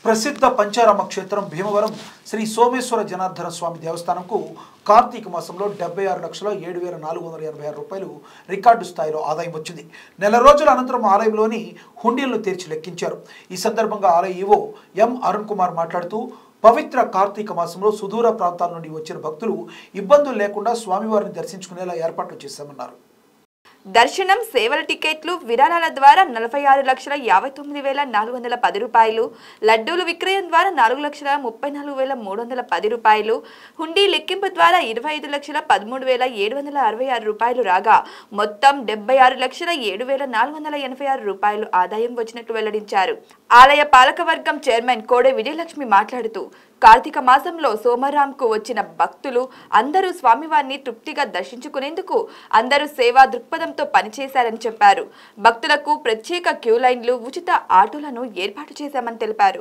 ప్రసిద్ధ పంచారామ క్షేత్రం భీమవరం శ్రీ సోమేశ్వర జనార్దన స్వామి దేవస్థానంకు కార్తీక మాసంలో డెబ్బై ఆరు లక్షల ఏడు వేల నాలుగు వందల ఎనభై ఆరు రూపాయలు రికార్డు స్థాయిలో ఆదాయం వచ్చింది నెల రోజుల అనంతరం ఆలయంలోని హుండీలను తెరిచి లెక్కించారు ఈ సందర్భంగా ఆలయ ఈవో ఎం అరుణ్ కుమార్ మాట్లాడుతూ పవిత్ర కార్తీక మాసంలో సుదూర ప్రాంతాల నుండి వచ్చిన భక్తులు ఇబ్బందులు లేకుండా స్వామివారిని దర్శించుకునేలా ఏర్పాట్లు చేశామన్నారు దర్శనం సేవల టికెట్లు విరాళాల ద్వారా నలభై ఆరు లక్షల యాభై తొమ్మిది వేల నాలుగు వందల పది రూపాయలు లడ్డూలు విక్రయం ద్వారా నాలుగు లక్షల ముప్పై నాలుగు వేల మూడు వందల పది రూపాయలు హుండీ లెక్కింపు ద్వారా ఇరవై ఐదు లక్షల పదమూడు వేల ఏడు వందల అరవై ఆరు రూపాయలు రాగా మొత్తం డెబ్బై ఆరు లక్షల ఏడు వేల నాలుగు వందల ఎనభై ఆరు రూపాయలు ఆదాయం వచ్చినట్లు వెల్లడించారు ఆలయ పాలకవర్గం చైర్మన్ కోడే విజయలక్ష్మి మాట్లాడుతూ కార్తీక మాసంలో సోమరాంకు వచ్చిన భక్తులు అందరూ స్వామివారిని తృప్తిగా దర్శించుకునేందుకు అందరూ సేవా దృక్పథంతో పనిచేశారని చెప్పారు భక్తులకు ప్రత్యేక క్యూ లైన్లు ఉచిత ఆటోలను ఏర్పాటు చేశామని తెలిపారు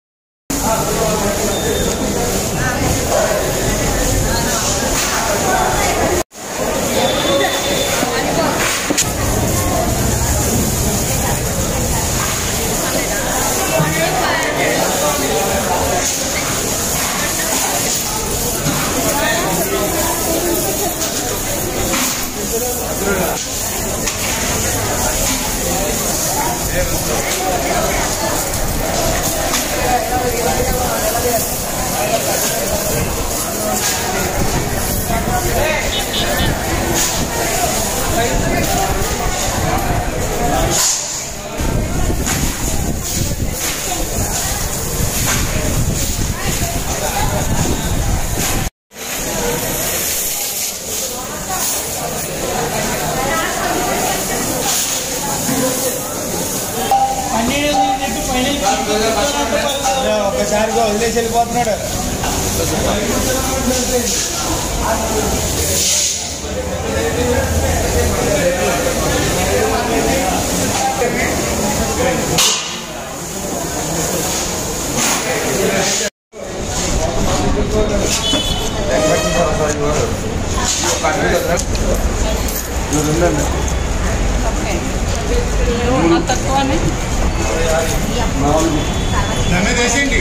ఒక్కసారిగా వదిలేసి వెళ్ళిపోతున్నాడు నన్ను చేసిండి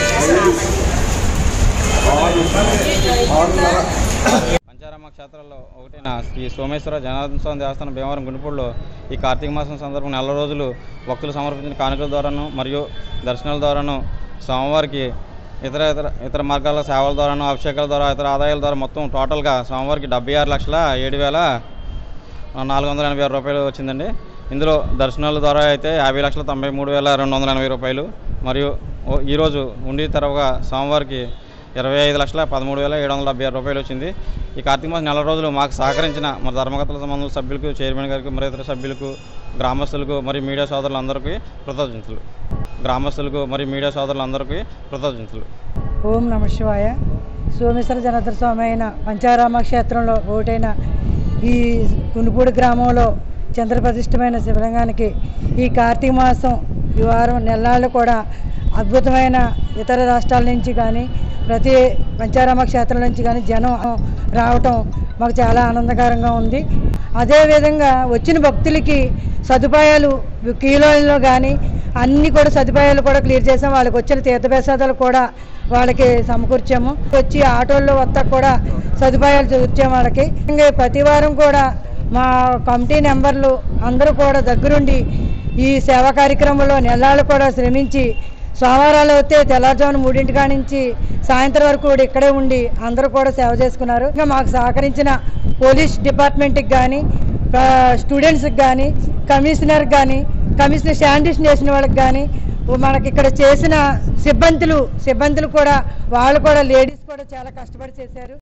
పంచారామ క్షేత్రాల్లో ఒకటైన శ్రీ సోమేశ్వర జనార్దన స్వామి దేవస్థానం భీమవరం గుండిపూడిలో ఈ కార్తీక మాసం సందర్భంగా నెల రోజులు భక్తులు సమర్పించిన కానుకల ద్వారాను మరియు దర్శనాల ద్వారాను స్వామివారికి ఇతర ఇతర ఇతర మార్గాల సేవల ద్వారాను అభిషేకాల ద్వారా ఇతర ఆదాయాల ద్వారా మొత్తం టోటల్గా స్వామివారికి డెబ్బై ఆరు లక్షల ఏడు వేల నాలుగు వందల ఎనభై ఆరు రూపాయలు వచ్చిందండి ఇందులో దర్శనాల ద్వారా అయితే యాభై లక్షల తొంభై మూడు వేల రెండు వందల ఎనభై రూపాయలు మరియు ఓ- ఈరోజు ఉండి తరవుగా స్వామివారికి ఇరవై ఐదు లక్షల పదమూడు వేల ఏడు వందల డెబ్బై ఆరు రూపాయలు వచ్చింది ఈ కార్తీక మాసం నెల రోజులు మాకు సహకరించిన మన ధర్మకర్తల సంబంధం సభ్యులకు చైర్మన్ గారికి మరి ఇతర సభ్యులకు గ్రామస్తులకు మరియు మీడియా సోదరులందరికీ కృతజ్ఞతలు గ్రామస్తులకు మరియు మీడియా సోదరులందరికీ కృతజ్ఞతలు ఓం నమ శివాయ సోమేశ్వర జనార్దన స్వామి అయిన పంచారామ క్షేత్రంలో ఒకటైన ఈ కునుపూడి గ్రామంలో చంద్రప్రతిష్టమైన శివలింగానికి ఈ కార్తీక మాసం ఈ వారం నెలలు కూడా అద్భుతమైన ఇతర రాష్ట్రాల నుంచి కానీ ప్రతి పంచారామ క్షేత్రం నుంచి కానీ జనం రావటం మాకు చాలా ఆనందకరంగా ఉంది అదేవిధంగా వచ్చిన భక్తులకి సదుపాయాలు కీలోలో కానీ అన్ని కూడా సదుపాయాలు కూడా క్లియర్ చేసాం వాళ్ళకి వచ్చిన తీర్థప్రసాదాలు కూడా వాళ్ళకి సమకూర్చాము వచ్చి ఆటోల్లో వస్తా కూడా సదుపాయాలు చూర్చాము వాళ్ళకి ఇంకా ప్రతి వారం కూడా మా కమిటీ నెంబర్లు అందరూ కూడా దగ్గరుండి ఈ సేవా కార్యక్రమంలో నెలలు కూడా శ్రమించి సోమవారాలు అయితే తెల్లవారుజామున మూడింటి కాడి నుంచి సాయంత్రం వరకు కూడా ఇక్కడే ఉండి అందరూ కూడా సేవ చేసుకున్నారు ఇంకా మాకు సహకరించిన పోలీస్ డిపార్ట్మెంట్కి కానీ స్టూడెంట్స్కి కానీ కమిషనర్కి కానీ కమిషనర్ శానిటేషన్ చేసిన వాళ్ళకి కానీ మనకి ఇక్కడ చేసిన సిబ్బందులు సిబ్బందులు కూడా వాళ్ళు కూడా లేడీస్ కూడా చాలా కష్టపడి చేశారు